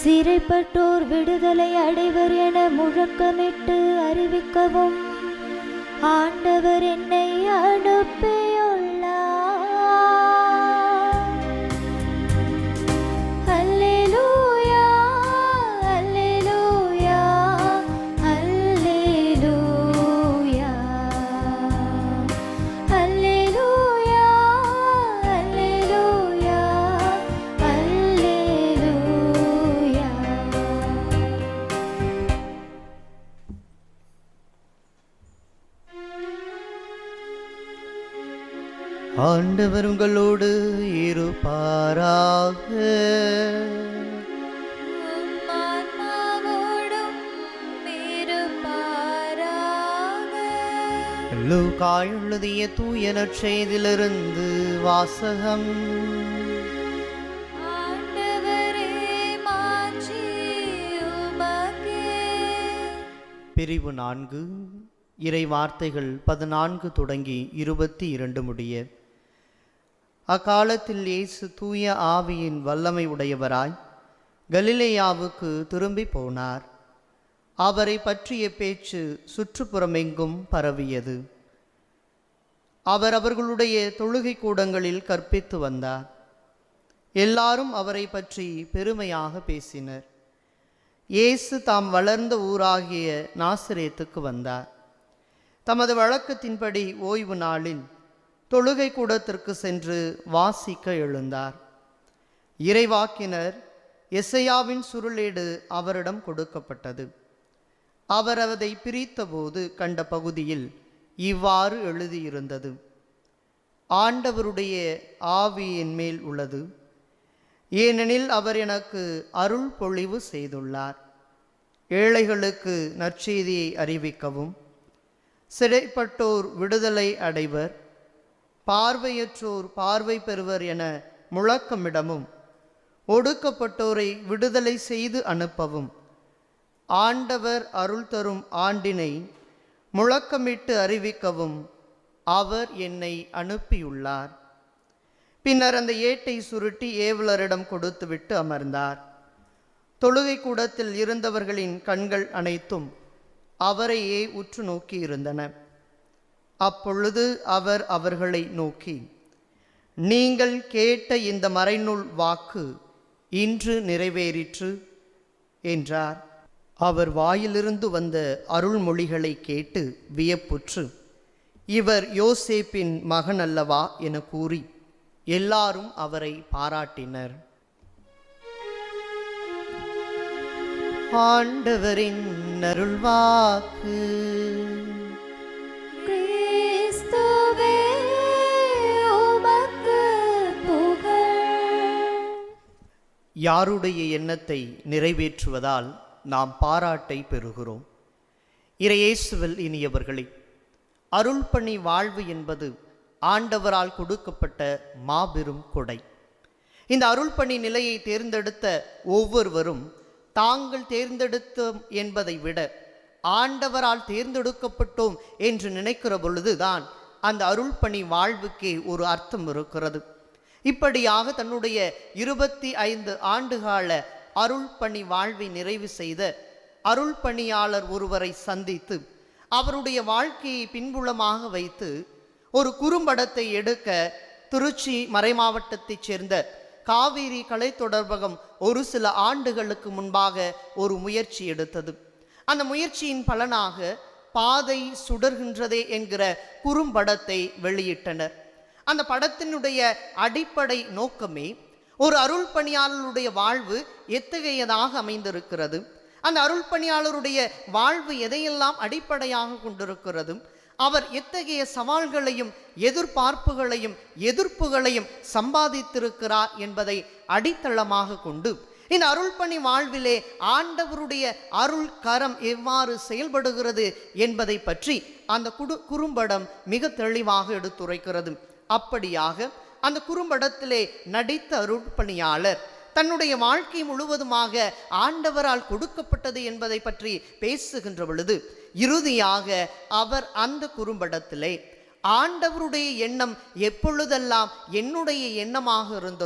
சிறைப்பட்டோர் விடுதலை அடைவர் என முழக்கமிட்டு அறிவிக்கவும் ஆண்டவர் என்னை அனுப்பியுள்ளார் அல்லேலூயா அல்லேலூயா அல்லேலூயா அல்லேலூயா அல்லேலூயா அல்லேலூயா ஆண்டவர் உங்களோடு இருப்பாராக ஆன்மாவோடும் இருப்பாராக. லூக்கா எழுதிய தூய நற்செய்திலிருந்து வாசகம் ஆண்டவரே மாட்சி உமக்கே. பிரிவு நான்கு இறை வார்த்தைகள் பதினான்கு தொடங்கி இருபத்தி இரண்டு முடிய அக்காலத்தில் இயேசு தூய ஆவியின் வல்லமை உடையவராய் கலிலேயாவுக்கு திரும்பி போனார் அவரை பற்றிய பேச்சு சுற்றுப்புறமெங்கும் பரவியது அவர் அவர்களுடைய தொழுகை கூடங்களில் கற்பித்து வந்தார் எல்லாரும் அவரை பற்றி பெருமையாக பேசினர் இயேசு தாம் வளர்ந்த ஊராகிய நாசிரேத்துக்கு வந்தார் தமது வழக்கத்தின்படி ஓய்வு நாளில் தொழுகை கூடத்திற்கு சென்று வாசிக்க எழுந்தார் இறைவாக்கினர் எசையாவின் சுருளேடு அவரிடம் கொடுக்கப்பட்டது அவர் அதை பிரித்தபோது கண்ட பகுதியில் இவ்வாறு எழுதியிருந்தது ஆண்டவருடைய ஆவி என் மேல் உள்ளது ஏனெனில் அவர் எனக்கு அருள் பொழிவு செய்துள்ளார் ஏழைகளுக்கு நற்செய்தியை அறிவிக்கவும் சிறைப்பட்டோர் விடுதலை அடைவர் பார்வையற்றோர் பார்வை பெறுவர் என முழக்கமிடமும் ஒடுக்கப்பட்டோரை விடுதலை செய்து அனுப்பவும் ஆண்டவர் அருள் தரும் ஆண்டினை முழக்கமிட்டு அறிவிக்கவும் அவர் என்னை அனுப்பியுள்ளார் பின்னர் அந்த ஏட்டை சுருட்டி ஏவலரிடம் கொடுத்துவிட்டு அமர்ந்தார் தொழுகை கூடத்தில் இருந்தவர்களின் கண்கள் அனைத்தும் அவரையே உற்று நோக்கி இருந்தன அப்பொழுது அவர் அவர்களை நோக்கி நீங்கள் கேட்ட இந்த மறைநூல் வாக்கு இன்று நிறைவேறிற்று என்றார் அவர் வாயிலிருந்து வந்த அருள்மொழிகளை கேட்டு வியப்புற்று இவர் யோசேப்பின் மகன் அல்லவா என கூறி எல்லாரும் அவரை பாராட்டினர் ஆண்டவரின் அருள்வாக்கு கிறிஸ்துவே உமக்கு புகழ். யாருடைய எண்ணத்தை நிறைவேற்றுவதால் நாம் பாராட்டை பெறுகிறோம் இறையேசுவில் இனியவர்களே அருள்பணி வாழ்வு என்பது ஆண்டவரால் கொடுக்கப்பட்ட மாபெரும் கொடை இந்த அருள்பணி நிலையை தேர்ந்தெடுத்த ஒவ்வொருவரும் தாங்கள் தேர்ந்தெடுத்தோம் என்பதை விட ஆண்டவரால் தேர்ந்தெடுக்கப்பட்டோம் என்று நினைக்கிற பொழுதுதான் அந்த அருள்பணி வாழ்வுக்கே ஒரு அர்த்தம் இருக்கிறது இப்படியாக தன்னுடைய இருபத்தி ஐந்து ஆண்டுகால அருள் பணி வாழ்வை நிறைவு செய்த அருள் பணியாளர் ஒருவரை சந்தித்து அவருடைய வாழ்க்கையை பின்புலமாக வைத்து ஒரு குறும்படத்தை எடுக்க திருச்சி மறைமாவட்டத்தைச் சேர்ந்த காவேரி கலை தொடர்பகம் ஒரு சில ஆண்டுகளுக்கு முன்பாக ஒரு முயற்சி எடுத்தது அந்த முயற்சியின் பலனாக பாதை சுடர்கின்றதே என்கிற குறும்படத்தை வெளியிட்டனர் அந்த படத்தினுடைய அடிப்படை நோக்கமே ஒரு அருள் பணியாளருடைய வாழ்வு எத்தகையதாக அமைந்திருக்கிறது அந்த அருள் பணியாளருடைய வாழ்வு எதையெல்லாம் அடிப்படையாக கொண்டிருக்கிறது அவர் எத்தகைய சவால்களையும் எதிர்பார்ப்புகளையும் எதிர்ப்புகளையும் சம்பாதித்திருக்கிறார் என்பதை அடித்தளமாக கொண்டு இந்த அருள்பணி வாழ்விலே ஆண்டவருடைய அருள் கரம் எவ்வாறு செயல்படுகிறது என்பதை பற்றி அந்த குடு குறும்படம் மிக தெளிவாக எடுத்துரைக்கிறது அப்படியாக அந்த குறும்படத்திலே நடித்த அருள்பணியாளர் தன்னுடைய வாழ்க்கை முழுவதுமாக ஆண்டவரால் கொடுக்கப்பட்டது என்பதை பற்றி பேசுகின்ற பொழுது இறுதியாக அவர் அந்த குறும்படத்திலே ஆண்டவருடைய எண்ணம் எப்பொழுதெல்லாம் என்னுடைய எண்ணமாக இருந்ததோ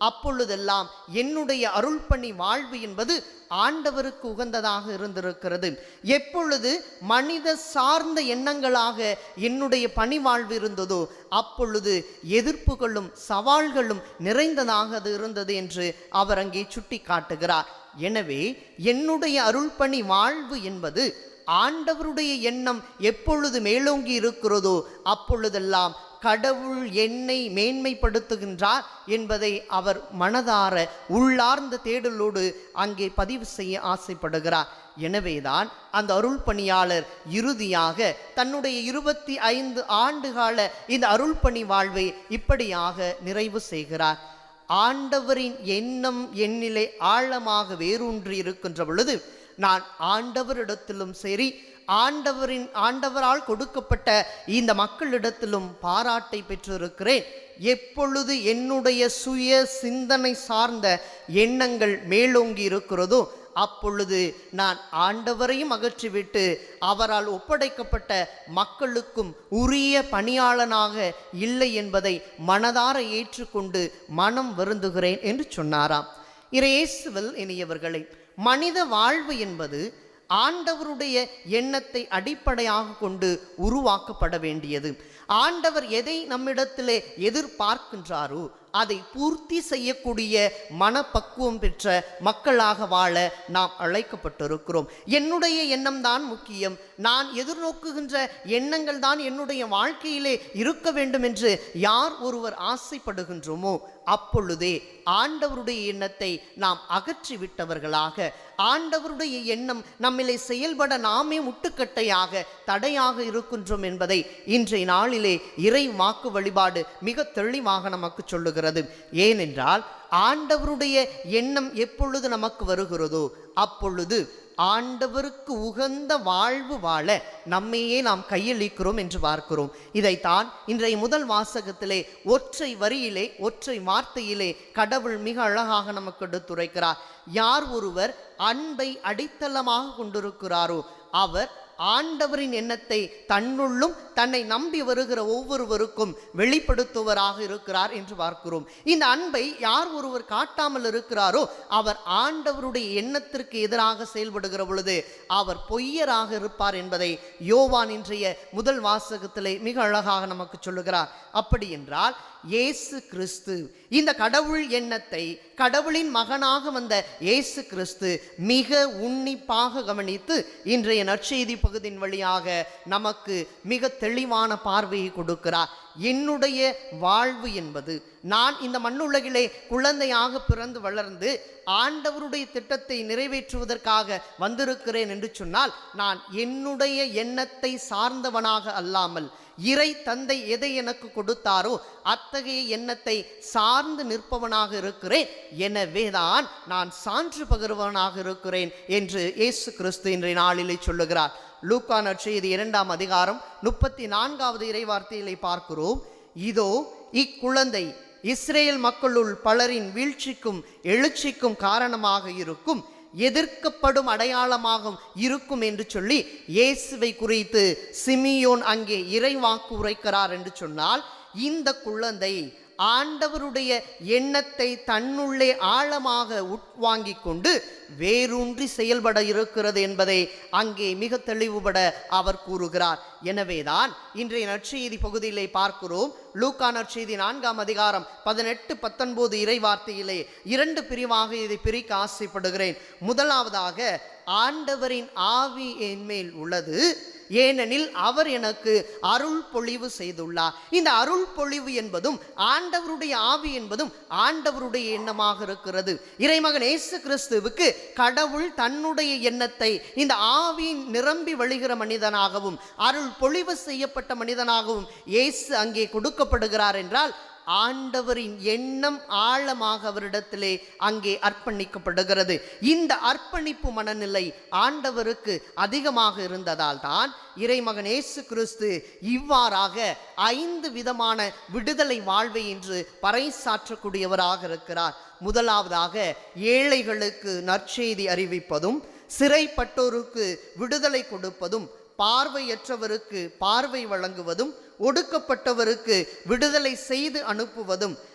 அப்பொழுதெல்லாம் என்னுடைய அருள்பணி வாழ்வு என்பது ஆண்டவருக்கு உகந்ததாக இருந்திருக்கிறது எப்பொழுது மனித சார்ந்த எண்ணங்களாக என்னுடைய பணி வாழ்வு இருந்ததோ அப்பொழுது எதிர்ப்புகளும் சவால்களும் நிறைந்ததாக அது இருந்தது என்று அவர் அங்கே சுட்டி காட்டுகிறார் எனவே என்னுடைய அருள்பணி வாழ்வு என்பது ஆண்டவருடைய எண்ணம் எப்பொழுது மேலோங்கி இருக்கிறதோ அப்பொழுதெல்லாம் கடவுள் என்னை மேன்மைப்படுத்துகின்றார் என்பதை அவர் மனதார உள்ளார்ந்த தேடலோடு அங்கே பதிவு செய்ய ஆசைப்படுகிறார் எனவேதான் அந்த அருள் பணியாளர் இறுதியாக தன்னுடைய இருபத்தி ஐந்து ஆண்டுகால இந்த அருள் பணி வாழ்வை இப்படியாக நிறைவு செய்கிறார் ஆண்டவரின் எண்ணம் என்னிலே ஆழமாக வேரூன்றி இருக்கின்ற பொழுது நான் ஆண்டவரிடத்திலும் சரி ஆண்டவரின் ஆண்டவரால் கொடுக்கப்பட்ட இந்த மக்களிடத்திலும் பாராட்டை பெற்றிருக்கிறேன் எப்பொழுது என்னுடைய சுய சிந்தனை சார்ந்த எண்ணங்கள் மேலோங்கி இருக்கிறதோ அப்பொழுது நான் ஆண்டவரையும் அகற்றிவிட்டு அவரால் ஒப்படைக்கப்பட்ட மக்களுக்கும் உரிய பணியாளனாக இல்லை என்பதை மனதார ஏற்றுக்கொண்டு மனம் வருந்துகிறேன் என்று சொன்னாராம் இறையேசுவில் இனியவர்களை மனித வாழ்வு என்பது ஆண்டவருடைய எண்ணத்தை அடிப்படையாக கொண்டு உருவாக்கப்பட வேண்டியது ஆண்டவர் எதை நம்மிடத்திலே எதிர்பார்க்கின்றாரோ அதை பூர்த்தி செய்யக்கூடிய மனப்பக்குவம் பெற்ற மக்களாக வாழ நாம் அழைக்கப்பட்டிருக்கிறோம் என்னுடைய எண்ணம் தான் முக்கியம் நான் எதிர்நோக்குகின்ற எண்ணங்கள் தான் என்னுடைய வாழ்க்கையிலே இருக்க வேண்டும் என்று யார் ஒருவர் ஆசைப்படுகின்றோமோ அப்பொழுதே ஆண்டவருடைய எண்ணத்தை நாம் அகற்றி விட்டவர்களாக ஆண்டவருடைய எண்ணம் நம்மிலே செயல்பட நாமே முட்டுக்கட்டையாக தடையாக இருக்கின்றோம் என்பதை இன்றைய நாளிலே இறை வாக்கு வழிபாடு மிக தெளிவாக நமக்கு சொல்லுகிறது ஏனென்றால் ஆண்டவருடைய எண்ணம் எப்பொழுது நமக்கு வருகிறதோ அப்பொழுது ஆண்டவருக்கு உகந்த வாழ்வு வாழ நம்மையே நாம் கையளிக்கிறோம் என்று பார்க்கிறோம் இதைத்தான் இன்றைய முதல் வாசகத்திலே ஒற்றை வரியிலே ஒற்றை வார்த்தையிலே கடவுள் மிக அழகாக நமக்கு எடுத்துரைக்கிறார் யார் ஒருவர் அன்பை அடித்தளமாக கொண்டிருக்கிறாரோ அவர் ஆண்டவரின் எண்ணத்தை தன்னுள்ளும் தன்னை நம்பி வருகிற ஒவ்வொருவருக்கும் வெளிப்படுத்துவராக இருக்கிறார் என்று பார்க்கிறோம் இந்த அன்பை யார் ஒருவர் காட்டாமல் இருக்கிறாரோ அவர் ஆண்டவருடைய எண்ணத்திற்கு எதிராக செயல்படுகிற பொழுது அவர் பொய்யராக இருப்பார் என்பதை யோவான் இன்றைய முதல் வாசகத்திலே மிக அழகாக நமக்கு சொல்லுகிறார் அப்படி என்றால் இயேசு கிறிஸ்து இந்த கடவுள் எண்ணத்தை கடவுளின் மகனாக வந்த இயேசு கிறிஸ்து மிக உன்னிப்பாக கவனித்து இன்றைய நற்செய்தி பகுதியின் வழியாக நமக்கு மிக தெளிவான பார்வையை கொடுக்கிறார் என்னுடைய வாழ்வு என்பது நான் இந்த மண்ணுலகிலே குழந்தையாக பிறந்து வளர்ந்து ஆண்டவருடைய திட்டத்தை நிறைவேற்றுவதற்காக வந்திருக்கிறேன் என்று சொன்னால் நான் என்னுடைய எண்ணத்தை சார்ந்தவனாக அல்லாமல் இறை தந்தை எதை எனக்கு கொடுத்தாரோ அத்தகைய எண்ணத்தை சார்ந்து நிற்பவனாக இருக்கிறேன் எனவேதான் நான் சான்று பகிர்வனாக இருக்கிறேன் என்று இயேசு கிறிஸ்து இன்றைய நாளிலே சொல்லுகிறார் லூக்கா நற்செய்தி இரண்டாம் அதிகாரம் முப்பத்தி நான்காவது இறைவார்த்தையிலே பார்க்கிறோம் இதோ இக்குழந்தை இஸ்ரேல் மக்களுள் பலரின் வீழ்ச்சிக்கும் எழுச்சிக்கும் காரணமாக இருக்கும் எதிர்க்கப்படும் அடையாளமாக இருக்கும் என்று சொல்லி இயேசுவை குறித்து சிமியோன் அங்கே இறைவாக்கு உரைக்கிறார் என்று சொன்னால் இந்த குழந்தை ஆண்டவருடைய எண்ணத்தை தன்னுள்ளே ஆழமாக உட்வாங்கிக் கொண்டு வேரூன்றி செயல்பட இருக்கிறது என்பதை அங்கே மிக தெளிவுபட அவர் கூறுகிறார் எனவேதான் இன்றைய நற்செய்தி பகுதியிலே பார்க்கிறோம் லூக்கா நற்செய்தி நான்காம் அதிகாரம் பதினெட்டு பத்தொன்பது இறை வார்த்தையிலே இரண்டு பிரிவாக இதை பிரிக்க ஆசைப்படுகிறேன் முதலாவதாக ஆண்டவரின் ஆவி என் மேல் உள்ளது ஏனெனில் அவர் எனக்கு அருள் பொழிவு செய்துள்ளார் இந்த அருள் பொழிவு என்பதும் ஆண்டவருடைய ஆவி என்பதும் ஆண்டவருடைய எண்ணமாக இருக்கிறது இறைமகன் இயேசு கிறிஸ்துவுக்கு கடவுள் தன்னுடைய எண்ணத்தை இந்த ஆவி நிரம்பி வழிகிற மனிதனாகவும் அருள் பொழிவு செய்யப்பட்ட மனிதனாகவும் இயேசு அங்கே கொடுக்கப்படுகிறார் என்றால் ஆண்டவரின் எண்ணம் ஆழமாக அவரிடத்திலே அங்கே அர்ப்பணிக்கப்படுகிறது இந்த அர்ப்பணிப்பு மனநிலை ஆண்டவருக்கு அதிகமாக இருந்ததால் தான் இறைமகன் இயேசு கிறிஸ்து இவ்வாறாக ஐந்து விதமான விடுதலை வாழ்வை இன்று பறைசாற்றக்கூடியவராக இருக்கிறார் முதலாவதாக ஏழைகளுக்கு நற்செய்தி அறிவிப்பதும் சிறைப்பட்டோருக்கு விடுதலை கொடுப்பதும் பார்வையற்றவருக்கு பார்வை வழங்குவதும் ஒடுக்கப்பட்டவருக்கு விடுதலை செய்து அனுப்புவதும்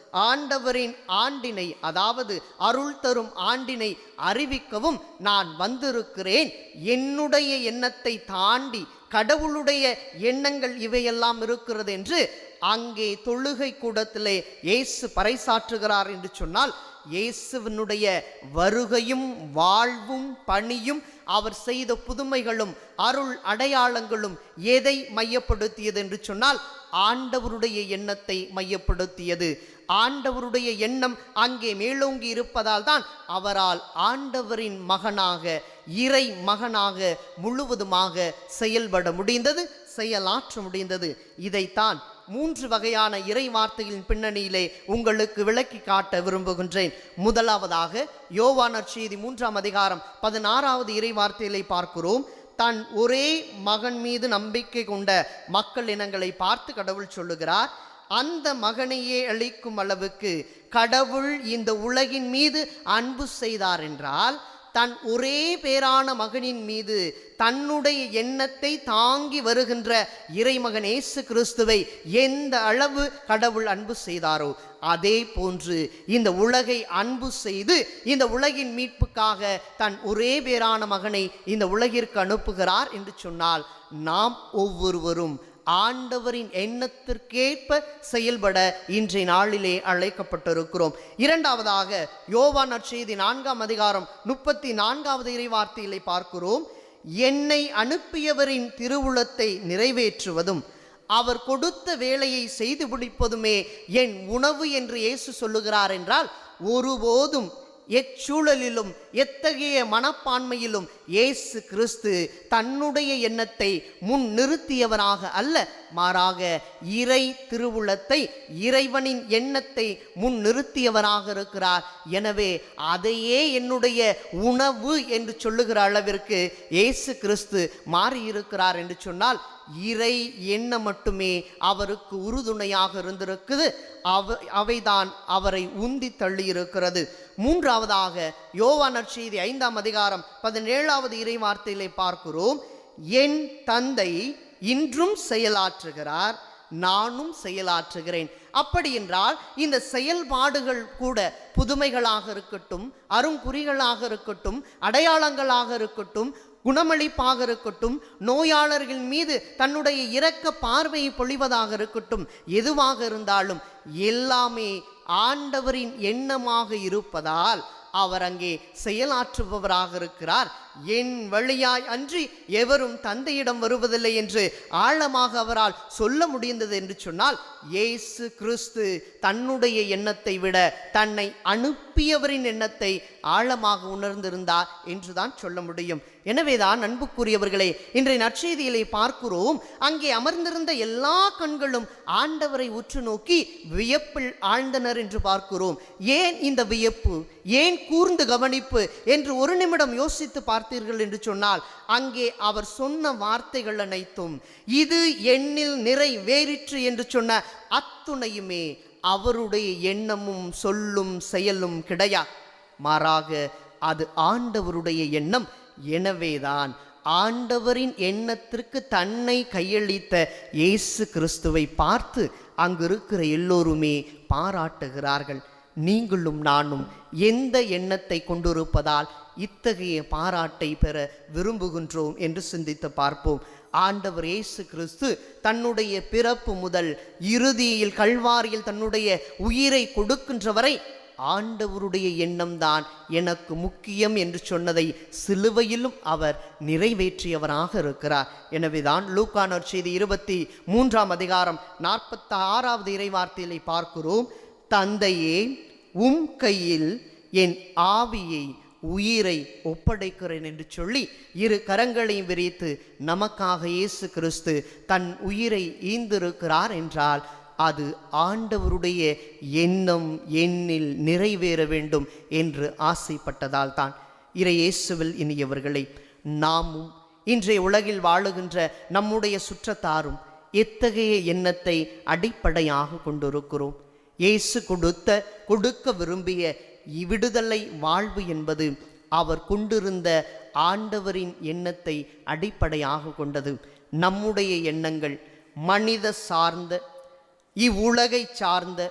ஆண்டவரின் ஆண்டினை அதாவது அருள் தரும் ஆண்டினை அறிவிக்கவும் நான் வந்திருக்கிறேன் என்னுடைய எண்ணத்தை தாண்டி கடவுளுடைய எண்ணங்கள் இவையெல்லாம் இருக்கிறது என்று அங்கே தொழுகை கூடத்திலே இயேசு பறைசாற்றுகிறார் என்று சொன்னால் இயேசுவினுடைய வருகையும் வாழ்வும் பணியும் அவர் செய்த புதுமைகளும் அருள் அடையாளங்களும் எதை மையப்படுத்தியது என்று சொன்னால் ஆண்டவருடைய எண்ணத்தை மையப்படுத்தியது ஆண்டவருடைய எண்ணம் அங்கே மேலோங்கி இருப்பதால் தான் அவரால் ஆண்டவரின் மகனாக இறை மகனாக முழுவதுமாக செயல்பட முடிந்தது செயலாற்ற முடிந்தது இதைத்தான் மூன்று வகையான இறை வார்த்தைகளின் பின்னணியிலே உங்களுக்கு விளக்கி காட்ட விரும்புகின்றேன் முதலாவதாக யோவானர் செய்தி மூன்றாம் அதிகாரம் பதினாறாவது இறை வார்த்தைகளை பார்க்கிறோம் தன் ஒரே மகன் மீது நம்பிக்கை கொண்ட மக்கள் இனங்களை பார்த்து கடவுள் சொல்லுகிறார் அந்த மகனையே அளிக்கும் அளவுக்கு கடவுள் இந்த உலகின் மீது அன்பு செய்தார் என்றால் தன் ஒரே பேரான மகனின் மீது தன்னுடைய எண்ணத்தை தாங்கி வருகின்ற இறைமகன் இயேசு கிறிஸ்துவை எந்த அளவு கடவுள் அன்பு செய்தாரோ அதே போன்று இந்த உலகை அன்பு செய்து இந்த உலகின் மீட்புக்காக தன் ஒரே பேரான மகனை இந்த உலகிற்கு அனுப்புகிறார் என்று சொன்னால் நாம் ஒவ்வொருவரும் ஆண்டவரின் எண்ணத்திற்கேற்ப செயல்பட இன்றைய நாளிலே அழைக்கப்பட்டிருக்கிறோம் இரண்டாவதாக யோவான் நற்செய்தி நான்காம் அதிகாரம் முப்பத்தி நான்காவது இறைவார்த்தையிலே பார்க்கிறோம் என்னை அனுப்பியவரின் திருவுளத்தை நிறைவேற்றுவதும் அவர் கொடுத்த வேலையை செய்து முடிப்பதுமே என் உணவு என்று இயேசு சொல்லுகிறார் என்றால் ஒருபோதும் எச்சூழலிலும் எத்தகைய மனப்பான்மையிலும் இயேசு கிறிஸ்து தன்னுடைய எண்ணத்தை முன் நிறுத்தியவராக அல்ல மாறாக இறை திருவுளத்தை இறைவனின் எண்ணத்தை முன் நிறுத்தியவராக இருக்கிறார் எனவே அதையே என்னுடைய உணவு என்று சொல்லுகிற அளவிற்கு இயேசு கிறிஸ்து மாறியிருக்கிறார் என்று சொன்னால் இறை எண்ணம் மட்டுமே அவருக்கு உறுதுணையாக இருந்திருக்குது அவ அவைதான் அவரை உந்தி தள்ளியிருக்கிறது மூன்றாவதாக யோவா நற்செய்தி ஐந்தாம் அதிகாரம் பதினேழாவது இறை வார்த்தையிலே பார்க்கிறோம் என் தந்தை இன்றும் செயலாற்றுகிறார் நானும் செயலாற்றுகிறேன் அப்படி என்றால் இந்த செயல்பாடுகள் கூட புதுமைகளாக இருக்கட்டும் அருங்குறிகளாக இருக்கட்டும் அடையாளங்களாக இருக்கட்டும் குணமளிப்பாக இருக்கட்டும் நோயாளர்கள் மீது தன்னுடைய இரக்க பார்வையை பொழிவதாக இருக்கட்டும் எதுவாக இருந்தாலும் எல்லாமே ஆண்டவரின் எண்ணமாக இருப்பதால் அவர் அங்கே செயலாற்றுபவராக இருக்கிறார் என் வழியாய் அன்றி எவரும் தந்தையிடம் வருவதில்லை என்று ஆழமாக அவரால் சொல்ல முடிந்தது என்று சொன்னால் இயேசு கிறிஸ்து தன்னுடைய எண்ணத்தை விட தன்னை அனுப்பியவரின் எண்ணத்தை ஆழமாக உணர்ந்திருந்தார் என்றுதான் சொல்ல முடியும் எனவேதான் அன்புக்குரியவர்களே இன்றைய நற்செய்தியிலே பார்க்கிறோம் அங்கே அமர்ந்திருந்த எல்லா கண்களும் ஆண்டவரை உற்று நோக்கி வியப்பில் ஆழ்ந்தனர் என்று பார்க்கிறோம் ஏன் இந்த வியப்பு ஏன் கூர்ந்து கவனிப்பு என்று ஒரு நிமிடம் யோசித்து பார்த்தீர்கள் என்று சொன்னால் அங்கே அவர் சொன்ன வார்த்தைகள் அனைத்தும் இது எண்ணில் நிறைவேறிற்று என்று சொன்ன அத்துணையுமே அவருடைய எண்ணமும் சொல்லும் செயலும் கிடையாது மாறாக அது ஆண்டவருடைய எண்ணம் எனவேதான் ஆண்டவரின் எண்ணத்திற்கு தன்னை கையளித்த இயேசு கிறிஸ்துவை பார்த்து அங்கு இருக்கிற எல்லோருமே பாராட்டுகிறார்கள் நீங்களும் நானும் எந்த எண்ணத்தை கொண்டிருப்பதால் இத்தகைய பாராட்டை பெற விரும்புகின்றோம் என்று சிந்தித்து பார்ப்போம் ஆண்டவர் இயேசு கிறிஸ்து தன்னுடைய பிறப்பு முதல் இறுதியில் கல்வாரியில் தன்னுடைய உயிரை கொடுக்கின்ற வரை ஆண்டவருடைய எண்ணம்தான் எனக்கு முக்கியம் என்று சொன்னதை சிலுவையிலும் அவர் நிறைவேற்றியவராக இருக்கிறார் எனவேதான் லூக்கானர் செய்தி இருபத்தி மூன்றாம் அதிகாரம் நாற்பத்தி ஆறாவது இறைவார்த்தையிலே பார்க்கிறோம் தந்தையே உம் கையில் என் ஆவியை உயிரை ஒப்படைக்கிறேன் என்று சொல்லி இரு கரங்களையும் விரித்து நமக்காக இயேசு கிறிஸ்து தன் உயிரை ஈந்திருக்கிறார் என்றால் அது ஆண்டவருடைய எண்ணம் எண்ணில் நிறைவேற வேண்டும் என்று ஆசைப்பட்டதால் தான் இறையேசுவில் இனியவர்களை நாமும் இன்றைய உலகில் வாழுகின்ற நம்முடைய சுற்றத்தாரும் எத்தகைய எண்ணத்தை அடிப்படையாக கொண்டிருக்கிறோம் இயேசு கொடுத்த கொடுக்க விரும்பிய விடுதலை வாழ்வு என்பது அவர் கொண்டிருந்த ஆண்டவரின் எண்ணத்தை அடிப்படையாக கொண்டது நம்முடைய எண்ணங்கள் மனித சார்ந்த இவ்வுலகை சார்ந்த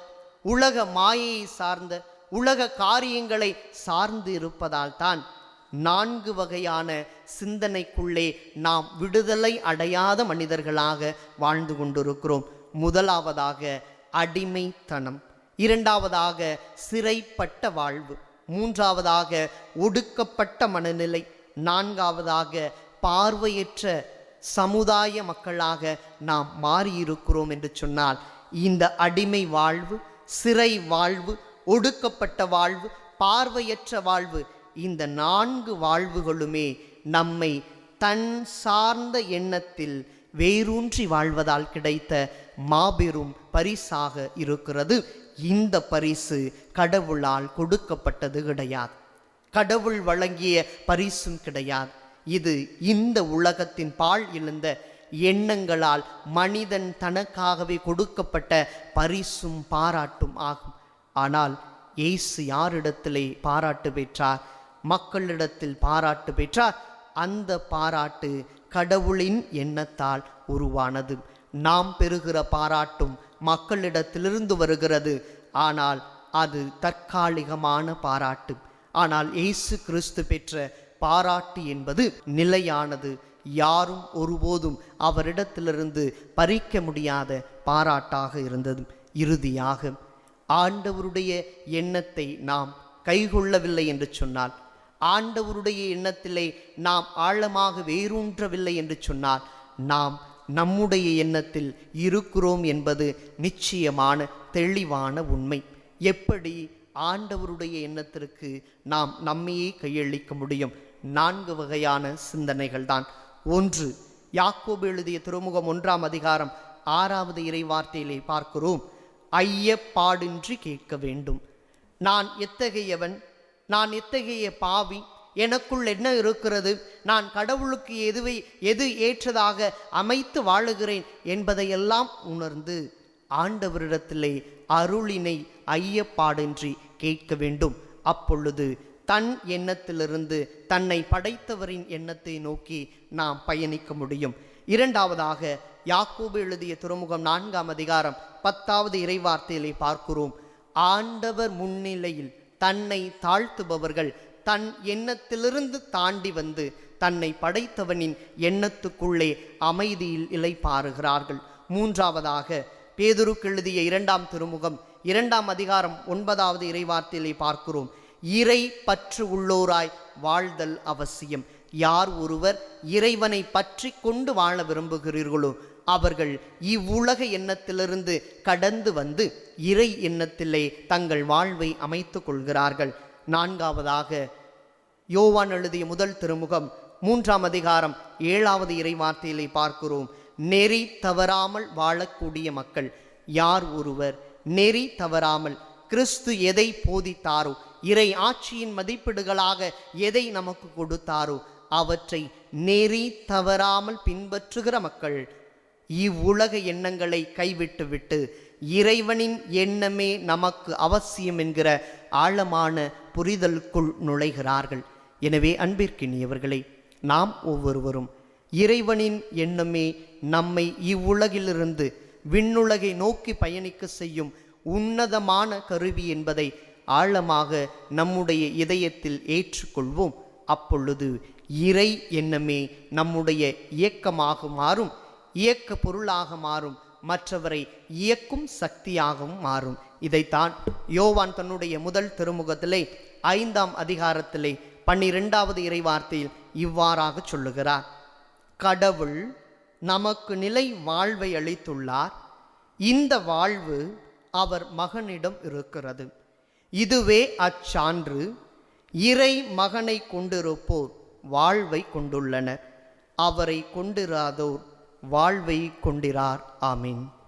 உலக மாயையை சார்ந்த உலக காரியங்களை சார்ந்து இருப்பதால் தான் நான்கு வகையான சிந்தனைக்குள்ளே நாம் விடுதலை அடையாத மனிதர்களாக வாழ்ந்து கொண்டிருக்கிறோம் முதலாவதாக அடிமைத்தனம் இரண்டாவதாக சிறைப்பட்ட வாழ்வு மூன்றாவதாக ஒடுக்கப்பட்ட மனநிலை நான்காவதாக பார்வையற்ற சமுதாய மக்களாக நாம் மாறியிருக்கிறோம் என்று சொன்னால் இந்த அடிமை வாழ்வு சிறை வாழ்வு ஒடுக்கப்பட்ட வாழ்வு பார்வையற்ற வாழ்வு இந்த நான்கு வாழ்வுகளுமே நம்மை தன் சார்ந்த எண்ணத்தில் வேரூன்றி வாழ்வதால் கிடைத்த மாபெரும் பரிசாக இருக்கிறது இந்த பரிசு கடவுளால் கொடுக்கப்பட்டது கிடையாது கடவுள் வழங்கிய பரிசும் கிடையாது இது இந்த உலகத்தின் பால் எழுந்த எண்ணங்களால் மனிதன் தனக்காகவே கொடுக்கப்பட்ட பரிசும் பாராட்டும் ஆகும் ஆனால் இயேசு யாரிடத்திலே பாராட்டு பெற்றார் மக்களிடத்தில் பாராட்டு பெற்றார் அந்த பாராட்டு கடவுளின் எண்ணத்தால் உருவானது நாம் பெறுகிற பாராட்டும் மக்களிடத்திலிருந்து வருகிறது ஆனால் அது தற்காலிகமான பாராட்டு ஆனால் இயேசு கிறிஸ்து பெற்ற பாராட்டு என்பது நிலையானது யாரும் ஒருபோதும் அவரிடத்திலிருந்து பறிக்க முடியாத பாராட்டாக இருந்தது இறுதியாக ஆண்டவருடைய எண்ணத்தை நாம் கைகொள்ளவில்லை என்று சொன்னால் ஆண்டவருடைய எண்ணத்திலே நாம் ஆழமாக வேரூன்றவில்லை என்று சொன்னால் நாம் நம்முடைய எண்ணத்தில் இருக்கிறோம் என்பது நிச்சயமான தெளிவான உண்மை எப்படி ஆண்டவருடைய எண்ணத்திற்கு நாம் நம்மையே கையளிக்க முடியும் நான்கு வகையான சிந்தனைகள் தான் ஒன்று யாக்கோபு எழுதிய திருமுகம் ஒன்றாம் அதிகாரம் ஆறாவது இறை வார்த்தையிலே பார்க்கிறோம் ஐயப்பாடின்றி கேட்க வேண்டும் நான் எத்தகையவன் நான் எத்தகைய பாவி எனக்குள் என்ன இருக்கிறது நான் கடவுளுக்கு எதுவை எது ஏற்றதாக அமைத்து வாழுகிறேன் என்பதையெல்லாம் உணர்ந்து ஆண்டவரிடத்திலே அருளினை ஐயப்பாடின்றி கேட்க வேண்டும் அப்பொழுது தன் எண்ணத்திலிருந்து தன்னை படைத்தவரின் எண்ணத்தை நோக்கி நாம் பயணிக்க முடியும் இரண்டாவதாக யாக்கோபு எழுதிய துறைமுகம் நான்காம் அதிகாரம் பத்தாவது இறைவார்த்தையிலே பார்க்கிறோம் ஆண்டவர் முன்னிலையில் தன்னை தாழ்த்துபவர்கள் தன் எண்ணத்திலிருந்து தாண்டி வந்து தன்னை படைத்தவனின் எண்ணத்துக்குள்ளே அமைதியில் இலைப்பாறுகிறார்கள் மூன்றாவதாக பேதுருக்கு எழுதிய இரண்டாம் திருமுகம் இரண்டாம் அதிகாரம் ஒன்பதாவது இறைவார்த்தையிலே பார்க்கிறோம் இறை பற்று உள்ளோராய் வாழ்தல் அவசியம் யார் ஒருவர் இறைவனை பற்றி கொண்டு வாழ விரும்புகிறீர்களோ அவர்கள் இவ்வுலக எண்ணத்திலிருந்து கடந்து வந்து இறை எண்ணத்திலே தங்கள் வாழ்வை அமைத்துக் கொள்கிறார்கள் நான்காவதாக யோவான் எழுதிய முதல் திருமுகம் மூன்றாம் அதிகாரம் ஏழாவது இறை வார்த்தையிலே பார்க்கிறோம் நெறி தவறாமல் வாழக்கூடிய மக்கள் யார் ஒருவர் நெறி தவறாமல் கிறிஸ்து எதை போதித்தாரோ இறை ஆட்சியின் மதிப்பீடுகளாக எதை நமக்கு கொடுத்தாரோ அவற்றை நெறி தவறாமல் பின்பற்றுகிற மக்கள் இவ்வுலக எண்ணங்களை கைவிட்டுவிட்டு இறைவனின் எண்ணமே நமக்கு அவசியம் என்கிற ஆழமான புரிதலுக்குள் நுழைகிறார்கள் எனவே அன்பிற்கினியவர்களே நாம் ஒவ்வொருவரும் இறைவனின் எண்ணமே நம்மை இவ்வுலகிலிருந்து விண்ணுலகை நோக்கி பயணிக்க செய்யும் உன்னதமான கருவி என்பதை ஆழமாக நம்முடைய இதயத்தில் ஏற்றுக்கொள்வோம் அப்பொழுது இறை எண்ணமே நம்முடைய இயக்கமாக மாறும் இயக்க பொருளாக மாறும் மற்றவரை இயக்கும் சக்தியாகவும் மாறும் இதைத்தான் யோவான் தன்னுடைய முதல் திருமுகத்திலே ஐந்தாம் அதிகாரத்திலே பன்னிரெண்டாவது இறைவார்த்தையில் இவ்வாறாக சொல்லுகிறார் கடவுள் நமக்கு நிலை வாழ்வை அளித்துள்ளார் இந்த வாழ்வு அவர் மகனிடம் இருக்கிறது இதுவே அச்சான்று இறை மகனை கொண்டிருப்போர் வாழ்வை கொண்டுள்ளனர் அவரை கொண்டிராதோர் வாழ்வை கொண்டிரார் ஆமீன்